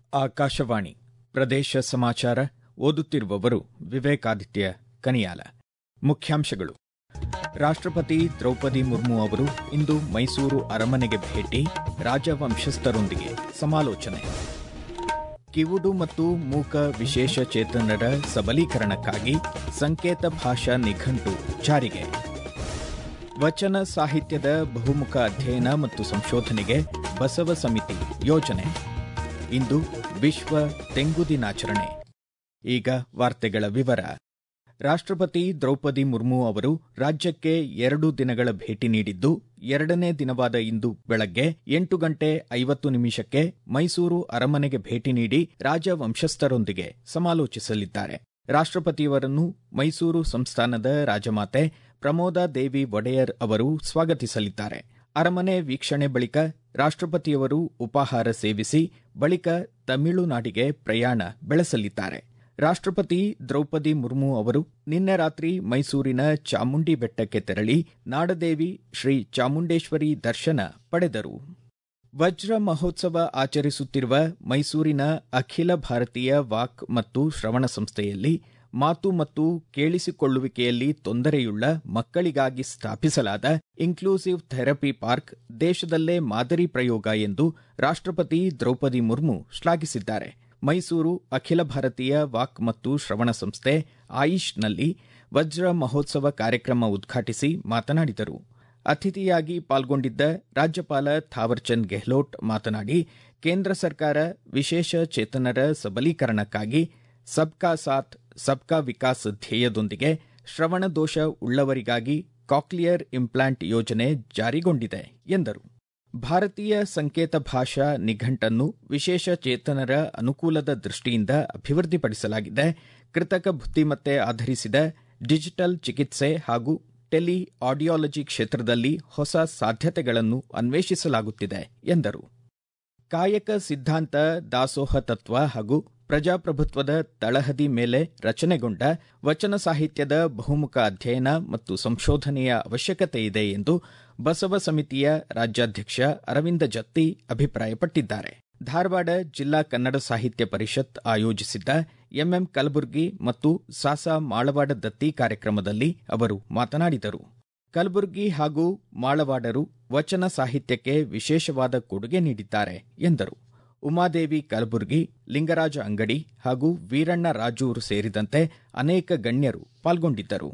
ಆಕಾಶವಾಣಿ ಪ್ರದೇಶ ಸಮಾಚಾರ ಓದುತ್ತಿರುವವರು ವಿವೇಕಾದಿತ್ಯ ಕನಿಯಾಲ ಮುಖ್ಯಾಂಶಗಳು ರಾಷ್ಟ್ರಪತಿ ದ್ರೌಪದಿ ಮುರ್ಮು ಅವರು ಇಂದು ಮೈಸೂರು ಅರಮನೆಗೆ ಭೇಟಿ ರಾಜವಂಶಸ್ಥರೊಂದಿಗೆ ಸಮಾಲೋಚನೆ ಕಿವುಡು ಮತ್ತು ಮೂಕ ವಿಶೇಷ ಚೇತನರ ಸಬಲೀಕರಣಕ್ಕಾಗಿ ಸಂಕೇತ ಭಾಷಾ ನಿಘಂಟು ಜಾರಿಗೆ ವಚನ ಸಾಹಿತ್ಯದ ಬಹುಮುಖ ಅಧ್ಯಯನ ಮತ್ತು ಸಂಶೋಧನೆಗೆ ಬಸವ ಸಮಿತಿ ಯೋಜನೆ ಇಂದು ವಿಶ್ವ ತೆಂಗು ದಿನಾಚರಣೆ ಈಗ ವಾರ್ತೆಗಳ ವಿವರ ರಾಷ್ಟ್ರಪತಿ ದ್ರೌಪದಿ ಮುರ್ಮು ಅವರು ರಾಜ್ಯಕ್ಕೆ ಎರಡು ದಿನಗಳ ಭೇಟಿ ನೀಡಿದ್ದು ಎರಡನೇ ದಿನವಾದ ಇಂದು ಬೆಳಗ್ಗೆ ಎಂಟು ಗಂಟೆ ಐವತ್ತು ನಿಮಿಷಕ್ಕೆ ಮೈಸೂರು ಅರಮನೆಗೆ ಭೇಟಿ ನೀಡಿ ರಾಜವಂಶಸ್ಥರೊಂದಿಗೆ ಸಮಾಲೋಚಿಸಲಿದ್ದಾರೆ ರಾಷ್ಟ್ರಪತಿಯವರನ್ನು ಮೈಸೂರು ಸಂಸ್ಥಾನದ ರಾಜಮಾತೆ ಪ್ರಮೋದಾ ದೇವಿ ಒಡೆಯರ್ ಅವರು ಸ್ವಾಗತಿಸಲಿದ್ದಾರೆ ಅರಮನೆ ವೀಕ್ಷಣೆ ಬಳಿಕ ರಾಷ್ಟ್ರಪತಿಯವರು ಉಪಾಹಾರ ಸೇವಿಸಿ ಬಳಿಕ ತಮಿಳುನಾಡಿಗೆ ಪ್ರಯಾಣ ಬೆಳೆಸಲಿದ್ದಾರೆ ರಾಷ್ಟ್ರಪತಿ ದ್ರೌಪದಿ ಮುರ್ಮು ಅವರು ನಿನ್ನೆ ರಾತ್ರಿ ಮೈಸೂರಿನ ಚಾಮುಂಡಿ ಬೆಟ್ಟಕ್ಕೆ ತೆರಳಿ ನಾಡದೇವಿ ಶ್ರೀ ಚಾಮುಂಡೇಶ್ವರಿ ದರ್ಶನ ಪಡೆದರು ವಜ್ರ ಮಹೋತ್ಸವ ಆಚರಿಸುತ್ತಿರುವ ಮೈಸೂರಿನ ಅಖಿಲ ಭಾರತೀಯ ವಾಕ್ ಮತ್ತು ಶ್ರವಣ ಸಂಸ್ಥೆಯಲ್ಲಿ ಮಾತು ಮತ್ತು ಕೇಳಿಸಿಕೊಳ್ಳುವಿಕೆಯಲ್ಲಿ ತೊಂದರೆಯುಳ್ಳ ಮಕ್ಕಳಿಗಾಗಿ ಸ್ಥಾಪಿಸಲಾದ ಇನ್ಕ್ಲೂಸಿವ್ ಥೆರಪಿ ಪಾರ್ಕ್ ದೇಶದಲ್ಲೇ ಮಾದರಿ ಪ್ರಯೋಗ ಎಂದು ರಾಷ್ಟ್ರಪತಿ ದ್ರೌಪದಿ ಮುರ್ಮು ಶ್ಲಾಘಿಸಿದ್ದಾರೆ ಮೈಸೂರು ಅಖಿಲ ಭಾರತೀಯ ವಾಕ್ ಮತ್ತು ಶ್ರವಣ ಸಂಸ್ಥೆ ಆಯಿಷ್ನಲ್ಲಿ ವಜ್ರ ಮಹೋತ್ಸವ ಕಾರ್ಯಕ್ರಮ ಉದ್ಘಾಟಿಸಿ ಮಾತನಾಡಿದರು ಅತಿಥಿಯಾಗಿ ಪಾಲ್ಗೊಂಡಿದ್ದ ರಾಜ್ಯಪಾಲ ಥಾವರ್ಚಂದ್ ಗೆಹ್ಲೋಟ್ ಮಾತನಾಡಿ ಕೇಂದ್ರ ಸರ್ಕಾರ ವಿಶೇಷ ಚೇತನರ ಸಬಲೀಕರಣಕ್ಕಾಗಿ ಸಬ್ಕಾ ಸಾಥ್ ಸಬ್ಕಾ ವಿಕಾಸ್ ಧ್ಯೇಯದೊಂದಿಗೆ ಶ್ರವಣ ದೋಷ ಉಳ್ಳವರಿಗಾಗಿ ಕಾಕ್ಲಿಯರ್ ಇಂಪ್ಲಾಂಟ್ ಯೋಜನೆ ಜಾರಿಗೊಂಡಿದೆ ಎಂದರು ಭಾರತೀಯ ಸಂಕೇತ ಭಾಷಾ ನಿಘಂಟನ್ನು ವಿಶೇಷ ಚೇತನರ ಅನುಕೂಲದ ದೃಷ್ಟಿಯಿಂದ ಅಭಿವೃದ್ಧಿಪಡಿಸಲಾಗಿದೆ ಕೃತಕ ಬುದ್ದಿಮತ್ತೆ ಆಧರಿಸಿದ ಡಿಜಿಟಲ್ ಚಿಕಿತ್ಸೆ ಹಾಗೂ ಟೆಲಿ ಆಡಿಯಾಲಜಿ ಕ್ಷೇತ್ರದಲ್ಲಿ ಹೊಸ ಸಾಧ್ಯತೆಗಳನ್ನು ಅನ್ವೇಷಿಸಲಾಗುತ್ತಿದೆ ಎಂದರು ಕಾಯಕ ಸಿದ್ಧಾಂತ ದಾಸೋಹ ತತ್ವ ಹಾಗೂ ಪ್ರಜಾಪ್ರಭುತ್ವದ ತಳಹದಿ ಮೇಲೆ ರಚನೆಗೊಂಡ ವಚನ ಸಾಹಿತ್ಯದ ಬಹುಮುಖ ಅಧ್ಯಯನ ಮತ್ತು ಸಂಶೋಧನೆಯ ಅವಶ್ಯಕತೆ ಇದೆ ಎಂದು ಬಸವ ಸಮಿತಿಯ ರಾಜ್ಯಾಧ್ಯಕ್ಷ ಅರವಿಂದ ಜತ್ತಿ ಅಭಿಪ್ರಾಯಪಟ್ಟಿದ್ದಾರೆ ಧಾರವಾಡ ಜಿಲ್ಲಾ ಕನ್ನಡ ಸಾಹಿತ್ಯ ಪರಿಷತ್ ಆಯೋಜಿಸಿದ್ದ ಎಂಎಂ ಕಲಬುರ್ಗಿ ಮತ್ತು ಸಾಸಾ ಮಾಳವಾಡ ದತ್ತಿ ಕಾರ್ಯಕ್ರಮದಲ್ಲಿ ಅವರು ಮಾತನಾಡಿದರು ಕಲಬುರ್ಗಿ ಹಾಗೂ ಮಾಳವಾಡರು ವಚನ ಸಾಹಿತ್ಯಕ್ಕೆ ವಿಶೇಷವಾದ ಕೊಡುಗೆ ನೀಡಿದ್ದಾರೆ ಎಂದರು ಉಮಾದೇವಿ ಕಲಬುರ್ಗಿ ಲಿಂಗರಾಜ ಅಂಗಡಿ ಹಾಗೂ ವೀರಣ್ಣ ರಾಜೂರು ಸೇರಿದಂತೆ ಅನೇಕ ಗಣ್ಯರು ಪಾಲ್ಗೊಂಡಿದ್ದರು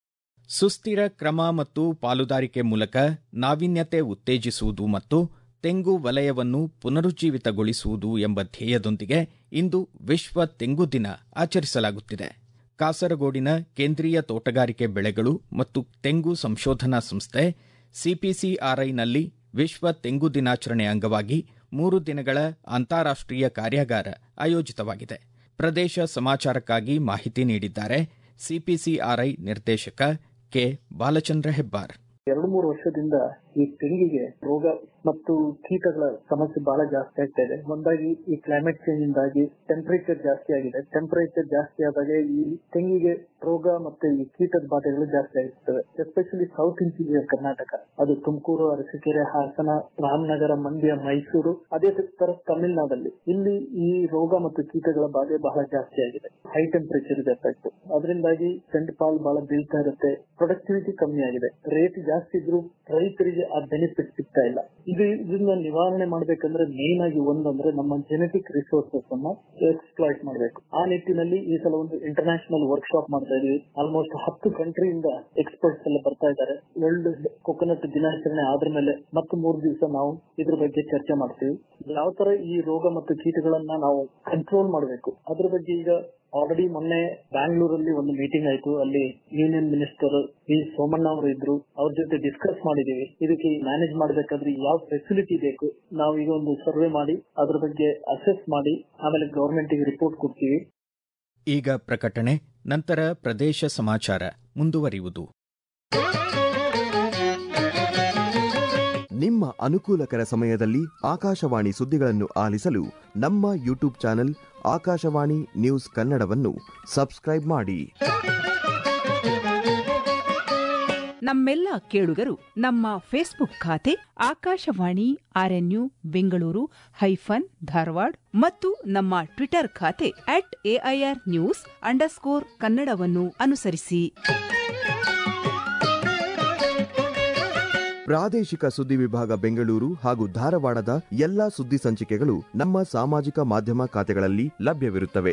ಸುಸ್ಥಿರ ಕ್ರಮ ಮತ್ತು ಪಾಲುದಾರಿಕೆ ಮೂಲಕ ನಾವೀನ್ಯತೆ ಉತ್ತೇಜಿಸುವುದು ಮತ್ತು ತೆಂಗು ವಲಯವನ್ನು ಪುನರುಜ್ಜೀವಿತಗೊಳಿಸುವುದು ಎಂಬ ಧ್ಯೇಯದೊಂದಿಗೆ ಇಂದು ವಿಶ್ವ ತೆಂಗು ದಿನ ಆಚರಿಸಲಾಗುತ್ತಿದೆ ಕಾಸರಗೋಡಿನ ಕೇಂದ್ರೀಯ ತೋಟಗಾರಿಕೆ ಬೆಳೆಗಳು ಮತ್ತು ತೆಂಗು ಸಂಶೋಧನಾ ಸಂಸ್ಥೆ ಸಿಪಿಸಿಆರ್ಐನಲ್ಲಿ ವಿಶ್ವ ತೆಂಗು ದಿನಾಚರಣೆ ಅಂಗವಾಗಿ ಮೂರು ದಿನಗಳ ಅಂತಾರಾಷ್ಟೀಯ ಕಾರ್ಯಾಗಾರ ಆಯೋಜಿತವಾಗಿದೆ ಪ್ರದೇಶ ಸಮಾಚಾರಕ್ಕಾಗಿ ಮಾಹಿತಿ ನೀಡಿದ್ದಾರೆ ಸಿಪಿಸಿಆರ್ಐ ನಿರ್ದೇಶಕ ಕೆ ಬಾಲಚಂದ್ರ ಹೆಬ್ಬಾರ್ ಎರಡು ಮೂರು ವರ್ಷದಿಂದ ಈ ತೆಂಗಿಗೆ ರೋಗ ಮತ್ತು ಕೀಟಗಳ ಸಮಸ್ಯೆ ಬಹಳ ಜಾಸ್ತಿ ಆಗ್ತಾ ಇದೆ ಒಂದಾಗಿ ಈ ಕ್ಲೈಮೇಟ್ ಚೇಂಜ್ ಇಂದಾಗಿ ಟೆಂಪರೇಚರ್ ಜಾಸ್ತಿ ಆಗಿದೆ ಟೆಂಪರೇಚರ್ ಜಾಸ್ತಿ ಆದಾಗ ಈ ತೆಂಗಿಗೆ ರೋಗ ಮತ್ತೆ ಈ ಕೀಟದ ಬಾಧೆಗಳು ಜಾಸ್ತಿ ಆಗುತ್ತವೆ ಎಸ್ಪೆಷಲಿ ಸೌತ್ ಇಂಟೀರಿಯರ್ ಕರ್ನಾಟಕ ಅದು ತುಮಕೂರು ಅರಸೀಕೆರೆ ಹಾಸನ ರಾಮನಗರ ಮಂಡ್ಯ ಮೈಸೂರು ಅದೇ ತರ ತಮಿಳುನಾಡಲ್ಲಿ ಇಲ್ಲಿ ಈ ರೋಗ ಮತ್ತು ಕೀಟಗಳ ಬಾಧೆ ಬಹಳ ಜಾಸ್ತಿ ಆಗಿದೆ ಹೈ ಟೆಂಪರೇಚರ್ ಇದೆ ಎಫೆಕ್ಟ್ ಅದರಿಂದಾಗಿ ಪಾಲ್ ಬಹಳ ಬೀಳ್ತಾ ಇರುತ್ತೆ ಪ್ರೊಡಕ್ಟಿವಿಟಿ ಕಮ್ಮಿ ಆಗಿದೆ ರೇಟ್ ಜಾಸ್ತಿ ಇದ್ರು ರೈತರಿಗೆ ಆ ಬೆನಿಫಿಟ್ ಸಿಗ್ತಾ ಇಲ್ಲ ಇದು ಇದನ್ನ ನಿವಾರಣೆ ಮಾಡ್ಬೇಕಂದ್ರೆ ಮೇನ್ ಆಗಿ ಒಂದಂದ್ರೆ ನಮ್ಮ ಜೆನೆಟಿಕ್ ರಿಸೋರ್ಸಸ್ ಅನ್ನ ಎಕ್ಸ್ಪ್ಲಾಯ್ಟ್ ಮಾಡಬೇಕು ಆ ನಿಟ್ಟಿನಲ್ಲಿ ಈ ಸಲ ಒಂದು ಇಂಟರ್ನ್ಯಾಷನಲ್ ವರ್ಕ್ ಶಾಪ್ ಮಾಡ್ತಾ ಇದೀವಿ ಆಲ್ಮೋಸ್ಟ್ ಹತ್ತು ಕಂಟ್ರಿಯಿಂದ ಎಕ್ಸ್ಪರ್ಟ್ಸ್ ಎಲ್ಲ ಬರ್ತಾ ಇದ್ದಾರೆ ವರ್ಲ್ಡ್ ಕೊಕೊನಟ್ ದಿನಾಚರಣೆ ಆದ್ರ ಮೇಲೆ ಮತ್ತೆ ಮೂರು ದಿವಸ ನಾವು ಇದ್ರ ಬಗ್ಗೆ ಚರ್ಚೆ ಮಾಡ್ತೀವಿ ಯಾವ ತರ ಈ ರೋಗ ಮತ್ತು ಕೀಟಗಳನ್ನ ನಾವು ಕಂಟ್ರೋಲ್ ಮಾಡಬೇಕು ಅದ್ರ ಬಗ್ಗೆ ಈಗ ಆಲ್ರೆಡಿ ಮೊನ್ನೆ ಬ್ಯಾಂಗ್ಳೂರಲ್ಲಿ ಒಂದು ಮೀಟಿಂಗ್ ಆಯ್ತು ಅಲ್ಲಿ ಯೂನಿಯನ್ ಮಿನಿಸ್ಟರ್ ವಿ ಸೋಮಣ್ಣ ಅವರು ಇದ್ರು ಅವ್ರ ಜೊತೆ ಡಿಸ್ಕಸ್ ಮಾಡಿದೀವಿ ಇದಕ್ಕೆ ಮ್ಯಾನೇಜ್ ಮಾಡ್ಬೇಕಾದ್ರೆ ಯಾವ ಫೆಸಿಲಿಟಿ ಬೇಕು ನಾವು ಈಗ ಒಂದು ಸರ್ವೆ ಮಾಡಿ ಅದ್ರ ಬಗ್ಗೆ ಅಸೆಸ್ ಮಾಡಿ ಆಮೇಲೆ ಗವರ್ಮೆಂಟ್ ಗೆ ರಿಪೋರ್ಟ್ ಕೊಡ್ತೀವಿ ಈಗ ಪ್ರಕಟಣೆ ನಂತರ ಪ್ರದೇಶ ಸಮಾಚಾರ ಮುಂದುವರಿಯುವುದು ನಿಮ್ಮ ಅನುಕೂಲಕರ ಸಮಯದಲ್ಲಿ ಆಕಾಶವಾಣಿ ಸುದ್ದಿಗಳನ್ನು ಆಲಿಸಲು ನಮ್ಮ ಯೂಟ್ಯೂಬ್ ಚಾನೆಲ್ ಆಕಾಶವಾಣಿ ನ್ಯೂಸ್ ಕನ್ನಡವನ್ನು ಸಬ್ಸ್ಕ್ರೈಬ್ ಮಾಡಿ ನಮ್ಮೆಲ್ಲ ಕೇಳುಗರು ನಮ್ಮ ಫೇಸ್ಬುಕ್ ಖಾತೆ ಆಕಾಶವಾಣಿ ಆರ್ಎನ್ಯು ಬೆಂಗಳೂರು ಹೈಫನ್ ಧಾರವಾಡ ಮತ್ತು ನಮ್ಮ ಟ್ವಿಟರ್ ಖಾತೆ ಅಟ್ ಎಐಆರ್ ನ್ಯೂಸ್ ಅಂಡರ್ಸ್ಕೋರ್ ಕನ್ನಡವನ್ನು ಅನುಸರಿಸಿ ಪ್ರಾದೇಶಿಕ ಸುದ್ದಿ ವಿಭಾಗ ಬೆಂಗಳೂರು ಹಾಗೂ ಧಾರವಾಡದ ಎಲ್ಲಾ ಸುದ್ದಿ ಸಂಚಿಕೆಗಳು ನಮ್ಮ ಸಾಮಾಜಿಕ ಮಾಧ್ಯಮ ಖಾತೆಗಳಲ್ಲಿ ಲಭ್ಯವಿರುತ್ತವೆ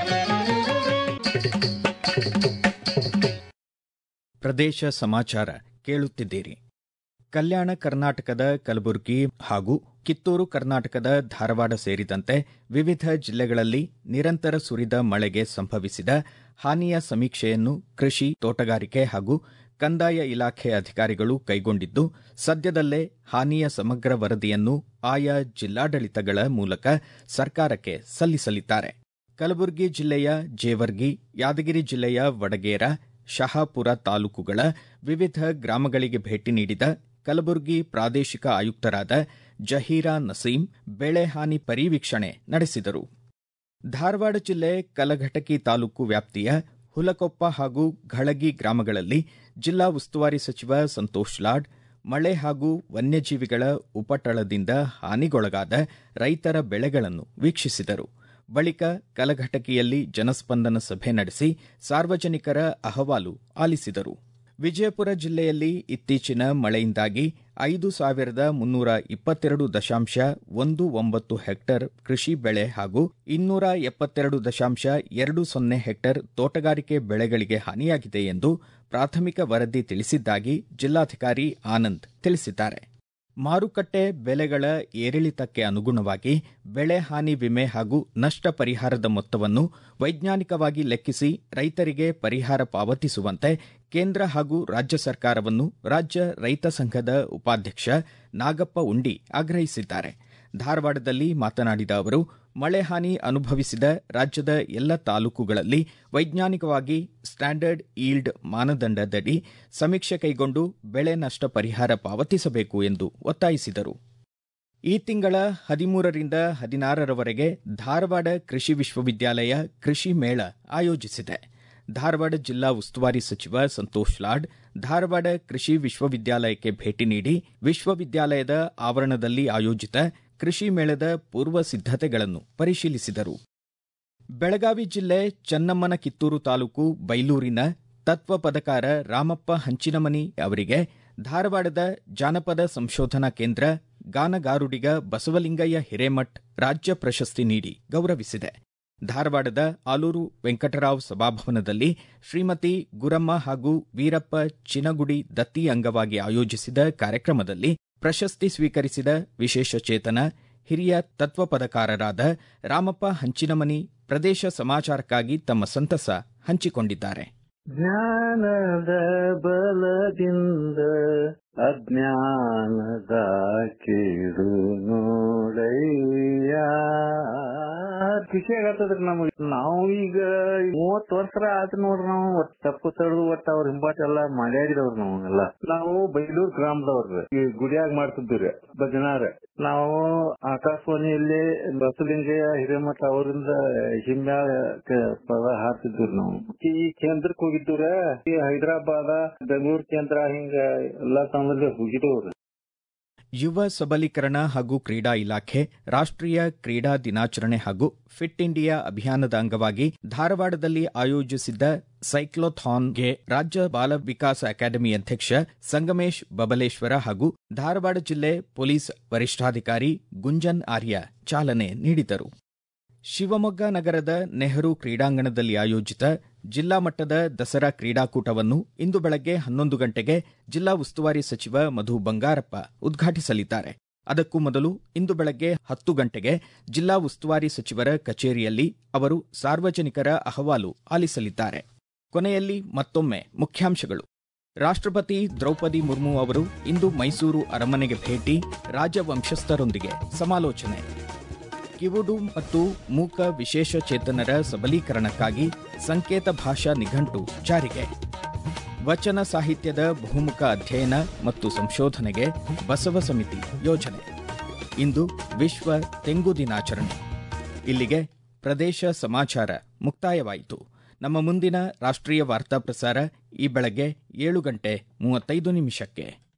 ಪ್ರದೇಶ ಸಮಾಚಾರ ಕೇಳುತ್ತಿದ್ದೀರಿ ಕಲ್ಯಾಣ ಕರ್ನಾಟಕದ ಕಲಬುರಗಿ ಹಾಗೂ ಕಿತ್ತೂರು ಕರ್ನಾಟಕದ ಧಾರವಾಡ ಸೇರಿದಂತೆ ವಿವಿಧ ಜಿಲ್ಲೆಗಳಲ್ಲಿ ನಿರಂತರ ಸುರಿದ ಮಳೆಗೆ ಸಂಭವಿಸಿದ ಹಾನಿಯ ಸಮೀಕ್ಷೆಯನ್ನು ಕೃಷಿ ತೋಟಗಾರಿಕೆ ಹಾಗೂ ಕಂದಾಯ ಇಲಾಖೆ ಅಧಿಕಾರಿಗಳು ಕೈಗೊಂಡಿದ್ದು ಸದ್ಯದಲ್ಲೇ ಹಾನಿಯ ಸಮಗ್ರ ವರದಿಯನ್ನು ಆಯಾ ಜಿಲ್ಲಾಡಳಿತಗಳ ಮೂಲಕ ಸರ್ಕಾರಕ್ಕೆ ಸಲ್ಲಿಸಲಿದ್ದಾರೆ ಕಲಬುರಗಿ ಜಿಲ್ಲೆಯ ಜೇವರ್ಗಿ ಯಾದಗಿರಿ ಜಿಲ್ಲೆಯ ವಡಗೇರ ಶಹಾಪುರ ತಾಲೂಕುಗಳ ವಿವಿಧ ಗ್ರಾಮಗಳಿಗೆ ಭೇಟಿ ನೀಡಿದ ಕಲಬುರಗಿ ಪ್ರಾದೇಶಿಕ ಆಯುಕ್ತರಾದ ಜಹೀರಾ ನಸೀಂ ಬೆಳೆ ಹಾನಿ ಪರಿವೀಕ್ಷಣೆ ನಡೆಸಿದರು ಧಾರವಾಡ ಜಿಲ್ಲೆ ಕಲಘಟಕಿ ತಾಲೂಕು ವ್ಯಾಪ್ತಿಯ ಹುಲಕೊಪ್ಪ ಹಾಗೂ ಘಳಗಿ ಗ್ರಾಮಗಳಲ್ಲಿ ಜಿಲ್ಲಾ ಉಸ್ತುವಾರಿ ಸಚಿವ ಸಂತೋಷ್ ಲಾಡ್ ಮಳೆ ಹಾಗೂ ವನ್ಯಜೀವಿಗಳ ಉಪಟಳದಿಂದ ಹಾನಿಗೊಳಗಾದ ರೈತರ ಬೆಳೆಗಳನ್ನು ವೀಕ್ಷಿಸಿದರು ಬಳಿಕ ಕಲಘಟಕಿಯಲ್ಲಿ ಜನಸ್ಪಂದನ ಸಭೆ ನಡೆಸಿ ಸಾರ್ವಜನಿಕರ ಅಹವಾಲು ಆಲಿಸಿದರು ವಿಜಯಪುರ ಜಿಲ್ಲೆಯಲ್ಲಿ ಇತ್ತೀಚಿನ ಮಳೆಯಿಂದಾಗಿ ಐದು ಸಾವಿರದ ಮುನ್ನೂರ ಇಪ್ಪತ್ತೆರಡು ದಶಾಂಶ ಒಂದು ಒಂಬತ್ತು ಹೆಕ್ಟೇರ್ ಕೃಷಿ ಬೆಳೆ ಹಾಗೂ ಇನ್ನೂರ ಎಪ್ಪತ್ತೆರಡು ದಶಾಂಶ ಎರಡು ಸೊನ್ನೆ ಹೆಕ್ಟೇರ್ ತೋಟಗಾರಿಕೆ ಬೆಳೆಗಳಿಗೆ ಹಾನಿಯಾಗಿದೆ ಎಂದು ಪ್ರಾಥಮಿಕ ವರದಿ ತಿಳಿಸಿದ್ದಾಗಿ ಜಿಲ್ಲಾಧಿಕಾರಿ ಆನಂದ್ ತಿಳಿಸಿದ್ದಾರೆ ಮಾರುಕಟ್ಟೆ ಬೆಲೆಗಳ ಏರಿಳಿತಕ್ಕೆ ಅನುಗುಣವಾಗಿ ಬೆಳೆ ಹಾನಿ ವಿಮೆ ಹಾಗೂ ನಷ್ಟ ಪರಿಹಾರದ ಮೊತ್ತವನ್ನು ವೈಜ್ಞಾನಿಕವಾಗಿ ಲೆಕ್ಕಿಸಿ ರೈತರಿಗೆ ಪರಿಹಾರ ಪಾವತಿಸುವಂತೆ ಕೇಂದ್ರ ಹಾಗೂ ರಾಜ್ಯ ಸರ್ಕಾರವನ್ನು ರಾಜ್ಯ ರೈತ ಸಂಘದ ಉಪಾಧ್ಯಕ್ಷ ನಾಗಪ್ಪ ಉಂಡಿ ಆಗ್ರಹಿಸಿದ್ದಾರೆ ಧಾರವಾಡದಲ್ಲಿ ಮಾತನಾಡಿದ ಅವರು ಮಳೆ ಹಾನಿ ಅನುಭವಿಸಿದ ರಾಜ್ಯದ ಎಲ್ಲ ತಾಲೂಕುಗಳಲ್ಲಿ ವೈಜ್ಞಾನಿಕವಾಗಿ ಸ್ಟ್ಯಾಂಡರ್ಡ್ ಈಲ್ಡ್ ಮಾನದಂಡದಡಿ ಸಮೀಕ್ಷೆ ಕೈಗೊಂಡು ಬೆಳೆ ನಷ್ಟ ಪರಿಹಾರ ಪಾವತಿಸಬೇಕು ಎಂದು ಒತ್ತಾಯಿಸಿದರು ಈ ತಿಂಗಳ ಹದಿಮೂರರಿಂದ ಹದಿನಾರರವರೆಗೆ ಧಾರವಾಡ ಕೃಷಿ ವಿಶ್ವವಿದ್ಯಾಲಯ ಕೃಷಿ ಮೇಳ ಆಯೋಜಿಸಿದೆ ಧಾರವಾಡ ಜಿಲ್ಲಾ ಉಸ್ತುವಾರಿ ಸಚಿವ ಸಂತೋಷ್ ಲಾಡ್ ಧಾರವಾಡ ಕೃಷಿ ವಿಶ್ವವಿದ್ಯಾಲಯಕ್ಕೆ ಭೇಟಿ ನೀಡಿ ವಿಶ್ವವಿದ್ಯಾಲಯದ ಆವರಣದಲ್ಲಿ ಆಯೋಜಿತ ಕೃಷಿ ಮೇಳದ ಪೂರ್ವ ಸಿದ್ಧತೆಗಳನ್ನು ಪರಿಶೀಲಿಸಿದರು ಬೆಳಗಾವಿ ಜಿಲ್ಲೆ ಚನ್ನಮ್ಮನ ಕಿತ್ತೂರು ತಾಲೂಕು ಬೈಲೂರಿನ ತತ್ವ ಪದಕಾರ ರಾಮಪ್ಪ ಹಂಚಿನಮನಿ ಅವರಿಗೆ ಧಾರವಾಡದ ಜಾನಪದ ಸಂಶೋಧನಾ ಕೇಂದ್ರ ಗಾನಗಾರುಡಿಗ ಬಸವಲಿಂಗಯ್ಯ ಹಿರೇಮಠ್ ರಾಜ್ಯ ಪ್ರಶಸ್ತಿ ನೀಡಿ ಗೌರವಿಸಿದೆ ಧಾರವಾಡದ ಆಲೂರು ವೆಂಕಟರಾವ್ ಸಭಾಭವನದಲ್ಲಿ ಶ್ರೀಮತಿ ಗುರಮ್ಮ ಹಾಗೂ ವೀರಪ್ಪ ಚಿನಗುಡಿ ದತ್ತಿ ಅಂಗವಾಗಿ ಆಯೋಜಿಸಿದ ಕಾರ್ಯಕ್ರಮದಲ್ಲಿ ಪ್ರಶಸ್ತಿ ಸ್ವೀಕರಿಸಿದ ವಿಶೇಷ ಚೇತನ ಹಿರಿಯ ತತ್ವಪದಕಾರರಾದ ರಾಮಪ್ಪ ಹಂಚಿನಮನಿ ಪ್ರದೇಶ ಸಮಾಚಾರಕ್ಕಾಗಿ ತಮ್ಮ ಸಂತಸ ಹಂಚಿಕೊಂಡಿದ್ದಾರೆ ಜ್ಞಾನದ ಬಲದಿಂದ ಅಜ್ಞಾನದ ಕೇಡು ನೋಡಯ್ಯ ಖುಷಿ ಆಗತ್ತದ್ರಿ ನಮಗೆ ನಾವು ಈಗ ಮೂವತ್ ವರ್ಷ ಆತ ನೋಡ್ರಿ ನಾವು ಒಟ್ ತಪ್ಪು ತಡೆದು ಒಟ್ಟ ಅವ್ರ ಹಿಂಬಾಟ್ ಎಲ್ಲಾ ಮಾಡ್ಯಾಡಿದವ್ರು ನಾವೆಲ್ಲ ನಾವು ಬೈಲೂರ್ ಗ್ರಾಮದವ್ರಿ ಈ ಗುಡಿಯಾಗ ಮಾಡ್ತಿದ್ವಿ ಭಜನಾರ ನಾವು ಆಕಾಶವಾಣಿಯಲ್ಲಿ ಬಸಲಿಂಗಯ್ಯ ಹಿರೇಮಠ ಅವರಿಂದ ಹಿಂಬ್ಯಾಳ ಪದ ಹಾಡ್ತಿದ್ವಿ ನಾವು ಈ ಕೇಂದ್ರಕ್ಕೆ ಹೋಗಿದ್ದೀವ್ರ ಈ ಹೈದರಾಬಾದ ಬೆಂಗಳೂರು ಕೇಂದ್ರ ಹಿಂಗ ಎಲ್ಲಾ ಸಮಯದಲ್ಲಿ ಹೋಗಿದ್ದೇವ್ರಿ ಯುವ ಸಬಲೀಕರಣ ಹಾಗೂ ಕ್ರೀಡಾ ಇಲಾಖೆ ರಾಷ್ಟ್ರೀಯ ಕ್ರೀಡಾ ದಿನಾಚರಣೆ ಹಾಗೂ ಫಿಟ್ ಇಂಡಿಯಾ ಅಭಿಯಾನದ ಅಂಗವಾಗಿ ಧಾರವಾಡದಲ್ಲಿ ಆಯೋಜಿಸಿದ್ದ ಸೈಕ್ಲೋಥಾನ್ಗೆ ರಾಜ್ಯ ಬಾಲ ವಿಕಾಸ ಅಕಾಡೆಮಿ ಅಧ್ಯಕ್ಷ ಸಂಗಮೇಶ್ ಬಬಲೇಶ್ವರ ಹಾಗೂ ಧಾರವಾಡ ಜಿಲ್ಲೆ ಪೊಲೀಸ್ ವರಿಷ್ಠಾಧಿಕಾರಿ ಗುಂಜನ್ ಆರ್ಯ ಚಾಲನೆ ನೀಡಿದರು ಶಿವಮೊಗ್ಗ ನಗರದ ನೆಹರು ಕ್ರೀಡಾಂಗಣದಲ್ಲಿ ಆಯೋಜಿತ ಜಿಲ್ಲಾ ಮಟ್ಟದ ದಸರಾ ಕ್ರೀಡಾಕೂಟವನ್ನು ಇಂದು ಬೆಳಗ್ಗೆ ಹನ್ನೊಂದು ಗಂಟೆಗೆ ಜಿಲ್ಲಾ ಉಸ್ತುವಾರಿ ಸಚಿವ ಮಧು ಬಂಗಾರಪ್ಪ ಉದ್ಘಾಟಿಸಲಿದ್ದಾರೆ ಅದಕ್ಕೂ ಮೊದಲು ಇಂದು ಬೆಳಗ್ಗೆ ಹತ್ತು ಗಂಟೆಗೆ ಜಿಲ್ಲಾ ಉಸ್ತುವಾರಿ ಸಚಿವರ ಕಚೇರಿಯಲ್ಲಿ ಅವರು ಸಾರ್ವಜನಿಕರ ಅಹವಾಲು ಆಲಿಸಲಿದ್ದಾರೆ ಕೊನೆಯಲ್ಲಿ ಮತ್ತೊಮ್ಮೆ ಮುಖ್ಯಾಂಶಗಳು ರಾಷ್ಟ್ರಪತಿ ದ್ರೌಪದಿ ಮುರ್ಮು ಅವರು ಇಂದು ಮೈಸೂರು ಅರಮನೆಗೆ ಭೇಟಿ ರಾಜವಂಶಸ್ಥರೊಂದಿಗೆ ಸಮಾಲೋಚನೆ ಕಿವುಡು ಮತ್ತು ಮೂಕ ವಿಶೇಷ ಚೇತನರ ಸಬಲೀಕರಣಕ್ಕಾಗಿ ಸಂಕೇತ ಭಾಷಾ ನಿಘಂಟು ಜಾರಿಗೆ ವಚನ ಸಾಹಿತ್ಯದ ಬಹುಮುಖ ಅಧ್ಯಯನ ಮತ್ತು ಸಂಶೋಧನೆಗೆ ಬಸವ ಸಮಿತಿ ಯೋಜನೆ ಇಂದು ವಿಶ್ವ ತೆಂಗು ದಿನಾಚರಣೆ ಇಲ್ಲಿಗೆ ಪ್ರದೇಶ ಸಮಾಚಾರ ಮುಕ್ತಾಯವಾಯಿತು ನಮ್ಮ ಮುಂದಿನ ರಾಷ್ಟ್ರೀಯ ವಾರ್ತಾ ಪ್ರಸಾರ ಈ ಬೆಳಗ್ಗೆ ಏಳು ಗಂಟೆ ಮೂವತ್ತೈದು ನಿಮಿಷಕ್ಕೆ